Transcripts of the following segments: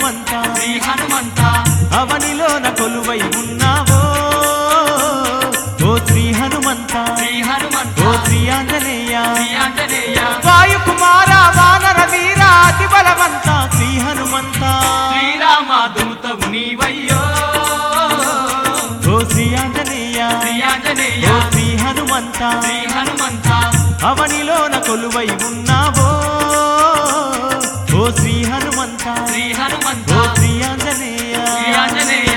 హనుమంత శ్రీ హనుమంత అవనిలోన కొలువై ఉన్నావో ఓ శ్రీ హనుమంత శ్రీ హనుమంత ఓ శ్రీ ఆంజనేయ శ్రీ ఆంజనేయ వాయుకుమార వానర వీర అతి బలవంత శ్రీ హనుమంత శ్రీరామ దూతవు నీవయ్యో ఓ శ్రీ ఆంజనేయ శ్రీ ఆంజనేయ ఓ శ్రీ హనుమంత శ్రీ హనుమంత అవనిలోన కొలువై ఉన్నావో ఓ శ్రీ హనుమంత శ్రీ హనుమంత ఓ శ్రీ ఆంజనేయ శ్రీ ఆంజనేయ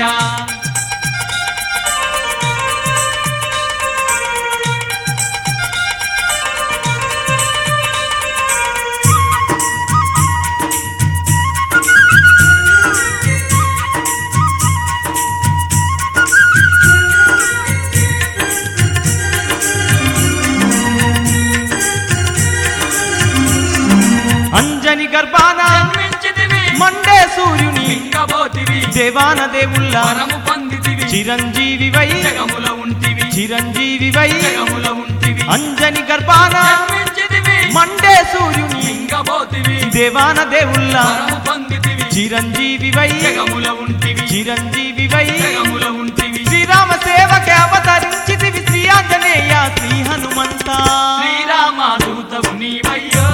అంజని గర్భాన జన్మించితివి మండే సూర్యుని ఇంకబోతివి దేవాన దేవుళ్ళ వరము పొందితివి చిరంజీవి వై జగముల ఉంటివి చిరంజీవి వై జగముల ఉంటివి అంజని గర్భాన జన్మించితివి మండే సూర్యుని ఇంకబోతివి దేవాన దేవుళ్ళ వరము పొందితివి చిరంజీవి వై జగముల ఉంటివి చిరంజీవి వై జగముల ఉంటివి శ్రీరామ సేవకి అవతరించితివి శ్రీ ఆంజనేయ శ్రీ హనుమంత శ్రీరామ దూతవు నీవయ్యో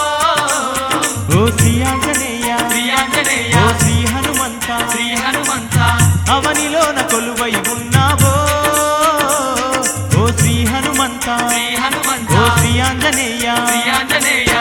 ఓ శ్రీ ఆంజనేయ శ్రీ ఆంజనేయ ఓ శ్రీ హనుమంత శ్రీ హనుమంత అవనిలోన కొలువై ఉన్నావో ఓ శ్రీ హనుమంత శ్రీ హనుమంత ఓ శ్రీ ఆంజనేయ శ్రీ ఆంజనేయ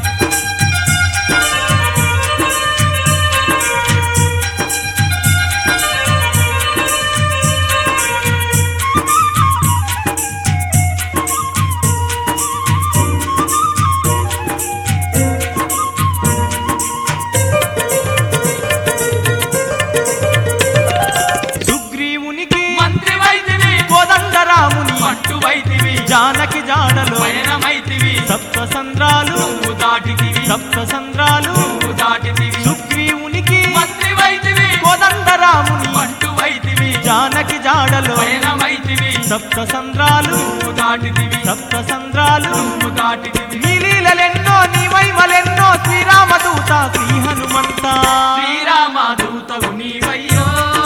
సుగ్రీవునికి మంత్రి వైతివి కోదండరాముని పట్టు వైతివి జానకి జాడలో పయనమైతివి సప్త సంద్రాలు నువ్వు దాటితివి సప్త సంద్రాలు నువ్వు దాటితివి సుగ్రీవునికి మంత్రి వైతివి కోదండరాముని పట్టు వైతివి జానకి జాడలో పయనమైతివి సప్త సంద్రాలు నువ్వు దాటితివి సప్త సంద్రాలు నువ్వు దాటితివి నీ లీలలెన్నో నీ వైమలెన్నో శ్రీరామదూత శ్రీ హనుమంత శ్రీరామ దూతవు నీవయ్యో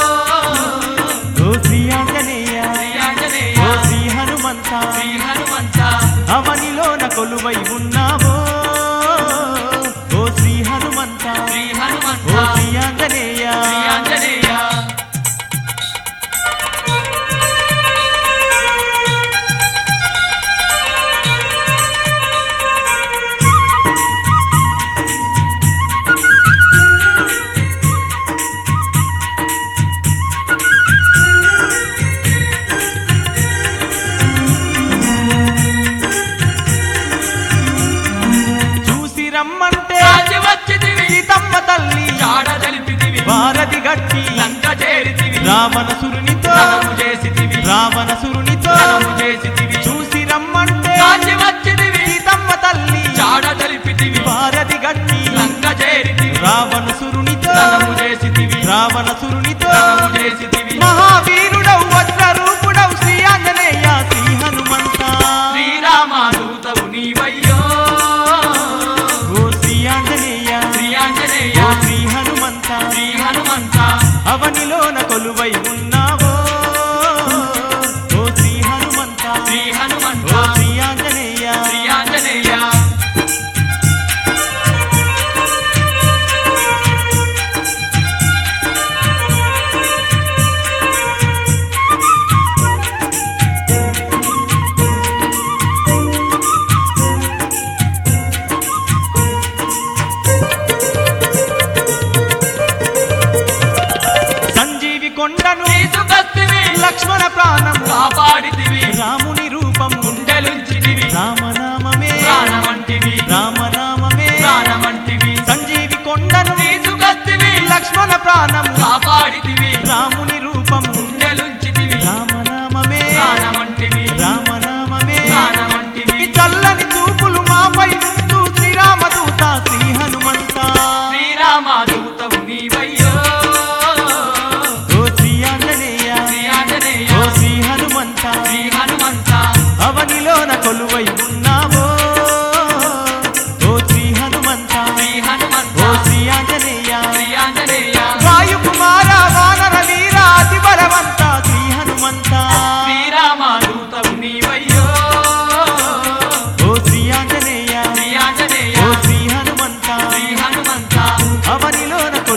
ఓ శ్రీ ఆంజనేయ శ్రీ ఆంజనేయ ఓ శ్రీ హనుమంత శ్రీ హనుమంత అవనిలోన కొలువై ఉన్నావో ఓ శ్రీ హనుమంత శ్రీ హనుమంత ఓ శ్రీ ఆంజనేయ శ్రీ ఆంజనేయ చూసి రమ్మంటే రాజు వచ్చితివి సీతమ్మ తల్లి జాడ తెలిపితివి భారతి గట్టి లంక చేరితివి రావణసురునితో ధనము చేసితివి రావణసురునితో ధనము చేసితివి చూసి రమ్మంటే రాజు వచ్చితివి సీతమ్మ తల్లి జాడ తెలిపితివి భారతి గట్టి లంక చేరితివి రావణసురునితో ధనము చేసితివి రావణసురునితో ధనము చేసితివి మహావీరుడవు వజ్రరూపుడవు శ్రీ ఆంజనేయ శ్రీ హనుమంత శ్రీరామ దూతవు నీవయ్యో ఓ శ్రీ ఆంజనేయ శ్రీ ఆంజనేయ ఓ శ్రీ హనుమంత శ్రీ హనుమంత అవనిలోన కొలువై ఉన్నావో ఓ శ్రీ హనుమంత శ్రీ హనుమంత ఓ శ్రీ ఆంజనేయ శ్రీ ఆంజనేయ సంజీవి కొండను శ్రీ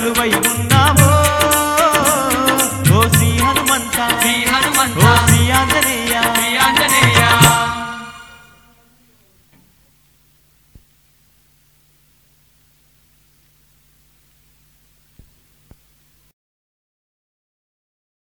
కొలువై